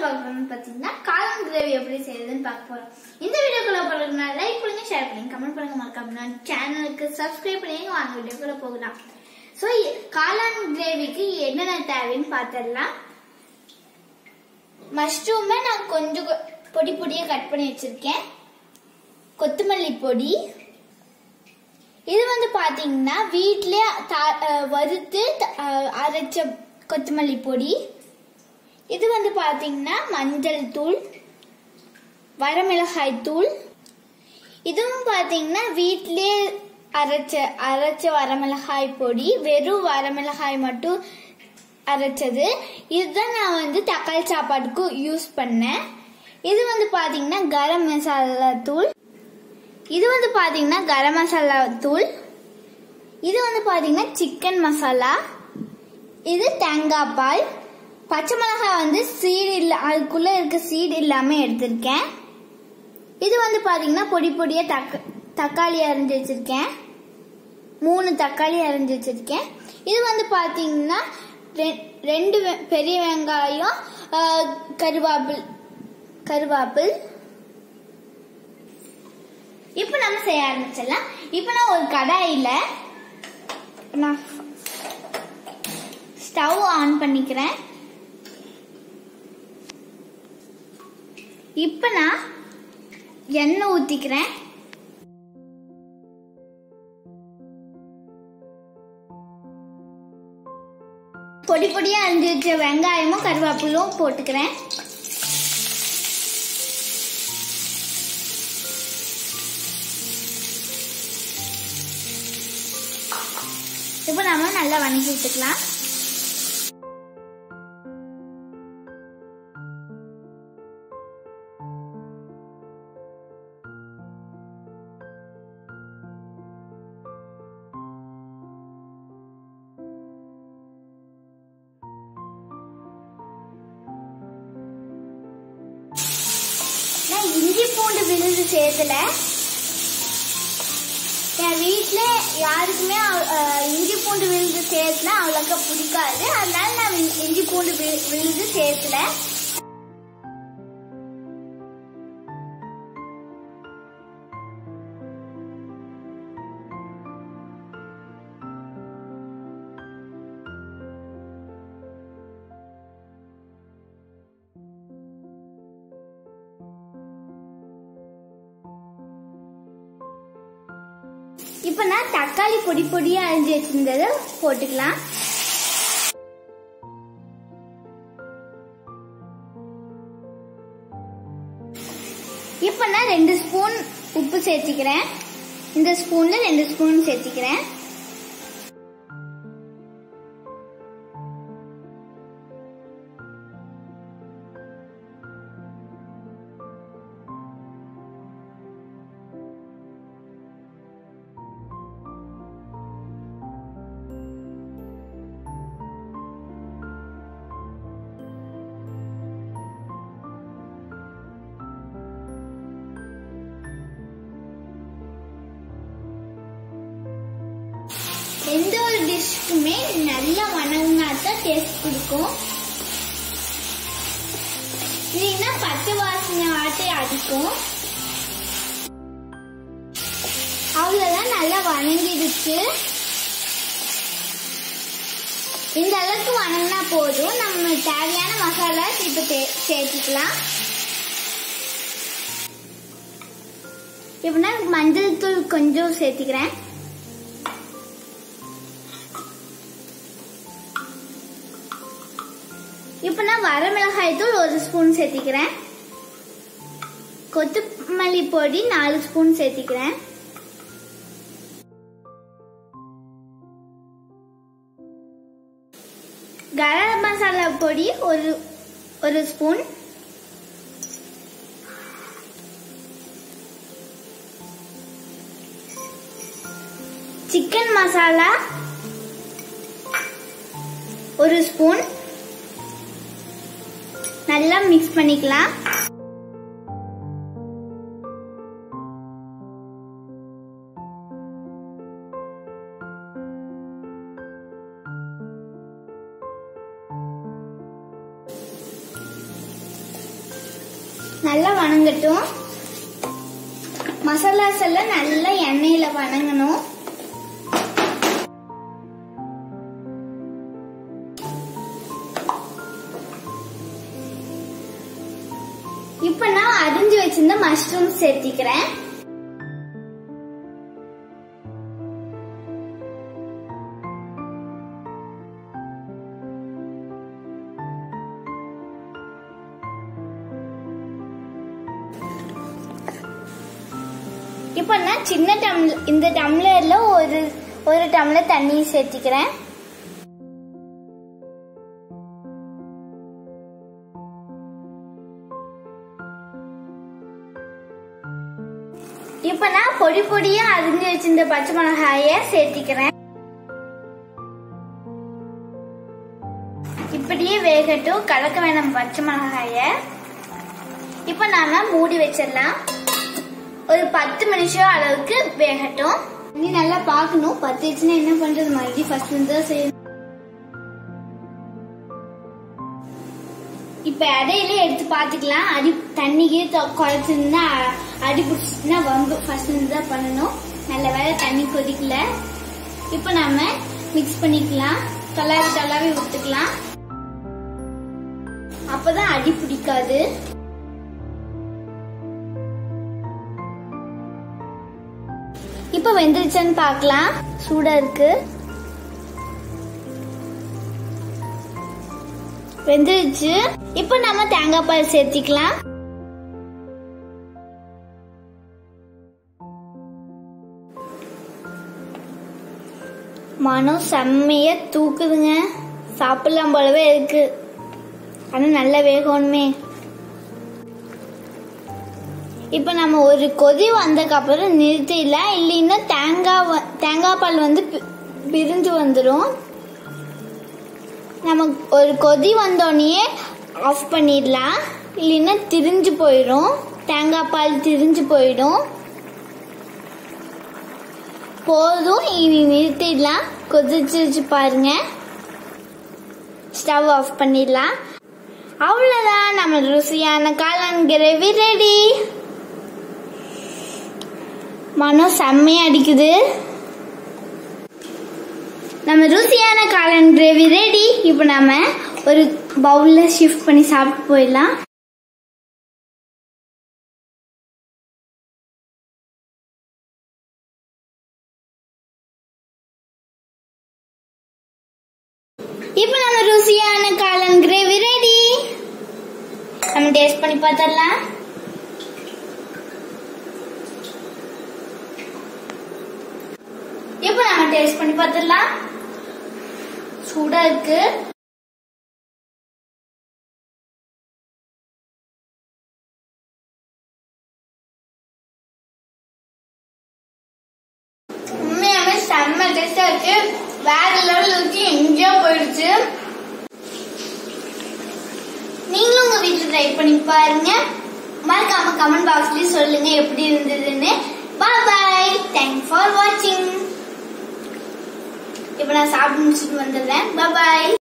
பார்க்க போறோம்னு பார்த்தீங்கன்னா காளான் கிரேவி எப்படி செய்யறதுன்னு பார்க்க போறோம் இந்த வீடியோக்குள்ள போறதுனா லைக் பண்ணுங்க ஷேர் பண்ணுங்க கமெண்ட் பண்ணுங்க மறக்காம நான் சேனலுக்கு சப்ஸ்கிரைப் பண்ணுங்க வாங்க வீடியோக்குள்ள போகலாம் ஸோ காளான் கிரேவிக்கு என்னென்ன தேவைன்னு பார்த்துடலாம் மஷ்ரூமை நான் கொஞ்சம் கொ- பொடி பொடியா கட் பண்ணி வச்சிருக்கேன் கொத்தமல்லி பொடி இது வந்து பாத்தீங்கன்னா வீட்டிலே வறுத்து த- அஹ், அரைச்ச கொத்தமல்லி பொடி இது வந்து பாத்தீங்கன்னா மஞ்சள் தூள் வரமிளகாய் தூள் இதுவும் பாத்தீங்கன்னா வீட்டிலே அரைச்ச அரைச்ச வரமிளகாய் பொடி வெறும் வரமிளகாய் மட்டும் அரைச்சது இதுதான் நான் வந்து தக்காளி சாப்பாட்டுக்கு யூஸ் பண்ணேன் இது வந்து பாத்தீங்கன்னா கரம் மசாலா தூள் இது வந்து பாத்தீங்கன்னா கரம் மசாலா தூள் இது வந்து பாத்தீங்கன்னா சிக்கன் மசாலா இது தேங்காய் பால் பச்சை மிளகாய் வந்து சீடு இல்ல அதுக்குள்ள இருக்க சீடு இல்லாம எடுத்திருக்கேன் இது வந்து பாத்தீங்கன்னா பொடி பொடியா தக்க தக்காளி அரைஞ்சு வச்சிருக்கேன் மூணு தக்காளி அரைஞ்சு வச்சிருக்கேன் இது வந்து பாத்தீங்கன்னா ரெ- ரெண்டு வெ- பெரிய வெங்காயம் ஆ, கருவேப்பில் கருவேப்பில் இப்போ நம்ம செய்ய ஆரம்பிச்சிடலாம் இப்போ நான் ஒரு கடாயில நான் ஸ்டவ் ஆன் பண்ணிக்கிறேன் இப்போ நான் எண்ணெய் ஊத்திக்கிறேன் பொடி பொடியா அரிஞ்சு வச்ச வெங்காயமும் கருவேப்பிலும் போட்டுக்கிறேன் இப்போ நாம நல்லா வணக்கி விட்டுக்கலாம் நான் இஞ்சி பூண்டு விழுது சேர்த்துல என் வீட்ல யாருக்குமே அவ- அஹ், இஞ்சி பூண்டு விழுது சேர்த்துனா அவ்வளோக்கா பிடிக்காது அதனால நான் வி- இஞ்சி பூண்டு வி- விழுது சேர்த்துல இப்போ நான் தக்காளி பொடி பொடியா அரிஞ்சு வச்சிருந்ததை போட்டுக்கலாம் இப்போ நான் ரெண்டு ஸ்பூன் உப்பு சேர்த்திக்கிறேன் இந்த ஸ்பூன்ல ரெண்டு ஸ்பூன் சேர்த்திக்கிறேன் எந்த ஒரு டிஷ்க்குமே நல்லா வணங்கினா தான் டேஸ்ட் கொடுக்கும் இல்லைன்னா பச்சை வாசனை ஆட்டை அடிக்கும் அவ்வளவுதான் நல்லா வணங்கிடுச்சு இந்த அளவுக்கு வணங்கினா போதும் நம்ம தேவையான மசாலா இப்ப தே- சேர்த்துக்கலாம் இப்ப நான் மஞ்சள் தூள் கொஞ்சம் சேர்த்துக்கிறேன் இப்போ நான் வரமிளகாய் தூள் ஒரு ஸ்பூன் சேர்த்திக்கிறேன் கொத்தமல்லி பொடி நாலு ஸ்பூன் சேர்த்திக்கிறேன் கரம் மசாலா பொடி ஒரு ஒரு ஸ்பூன் சிக்கன் மசாலா ஒரு ஸ்பூன் நல்லா மிக்ஸ் பண்ணிக்கலாம் நல்லா வணங்கட்டும் மசாலாஸ் எல்லாம் நல்லா எண்ணெயில வணங்கணும் இப்ப நான் அரிஞ்சு வச்சிருந்த மஷ்ரூம் சேர்த்திக்கிறேன் இப்ப நான் சின்ன டம்ளர் இந்த டம்ளர்ல ஒரு ஒரு டம்ளர் தண்ணி சேர்த்திக்கிறேன் இப்ப நான் பொடி பொடியா அரிஞ்சு வச்சிருந்த பச்சை மிளகாய சேர்த்திக்கிறேன் இப்படியே வேகட்டும் கலக்க வேணாம் பச்சை மிளகாய இப்ப நாம மூடி வச்சிடலாம் ஒரு பத்து நிமிஷம் அளவுக்கு வேகட்டும் நீ நல்லா பார்க்கணும் பத்துச்சுன்னா என்ன பண்றது மறுபடியும் ஃபர்ஸ்ட் இருந்து தான் செய்யணும் இப்ப இடையில எடுத்து பாத்துக்கலாம் அடி தண்ணிக்கு குறைச்சிருந்தா அடி பிடிச்சிச்சுன்னா வந்து ஃபர்ஸ்ட் இருந்து தான் பண்ணணும் நல்ல வேலை தண்ணி கொதிக்கல இப்ப நாம மிக்ஸ் பண்ணிக்கலாம் கலரி கலரி விட்டுக்கலாம் அப்பதான் அடி பிடிக்காது இப்ப வெந்துருச்சான்னு பார்க்கலாம் சூடா இருக்கு வெந்துருச்சு இப்ப நம்ம தேங்காய் பால் சேர்த்திக்கலாம் மனம் செம்மைய தூக்குதுங்க சாப்பிடலாம் போலவே இருக்கு ஆனா நல்லா வேகணுமே இப்ப நம்ம ஒரு கொதி வந்ததுக்கு அப்புறம் நிறுத்திடலாம் இல்லைன்னா தேங்காய் வ- தேங்காய் பால் வந்து பி- பிரிஞ்சு வந்துடும் நம்ம ஒரு கொதி வந்தோடனே ஆஃப் பண்ணிடலாம் இல்லைன்னா திரிஞ்சு போயிடும் தேங்காய் பால் திரிஞ்சு போயிடும் போதும் இனி நிறுத்திடலாம் கொதிச்சிருச்சு பாருங்க ஸ்டவ் ஆஃப் பண்ணிடலாம் அவ்வளோதான் நம்ம ருசியான காளான் கிரேவி ரெடி மனம் செம்மையா அடிக்குது நம்ம ருசியான காளான் கிரேவி ரெடி இப்போ நாம ஒரு பவுல்ல ஷிஃப்ட் பண்ணி சாப்பிட்டு போயிடலாம் இப்போ நம்ம ருசியான காளான் கிரேவி ரெடி நம்ம டேஸ்ட் பண்ணி பார்த்தரலாம் இப்போ நம்ம டேஸ்ட் பண்ணி பார்த்துடலாம் சூடா இருக்கு உண்மையாவே செம்ம டேஸ்டா இருக்கு வேற லெவல் இருக்கு எங்கேயோ போயிடுச்சு நீங்களும் உங்க வீட்டுல ட்ரை பண்ணி பாருங்க மறக்காம கமெண்ட் பாக்ஸ்லயும் சொல்லுங்க எப்படி இருந்ததுன்னு பாய் பாய் தேங்க்ஸ் ஃபார் வாட்சிங் இப்போ நான் சாப்பிட்டு முடிச்சுட்டு வந்துடுறேன் பாய்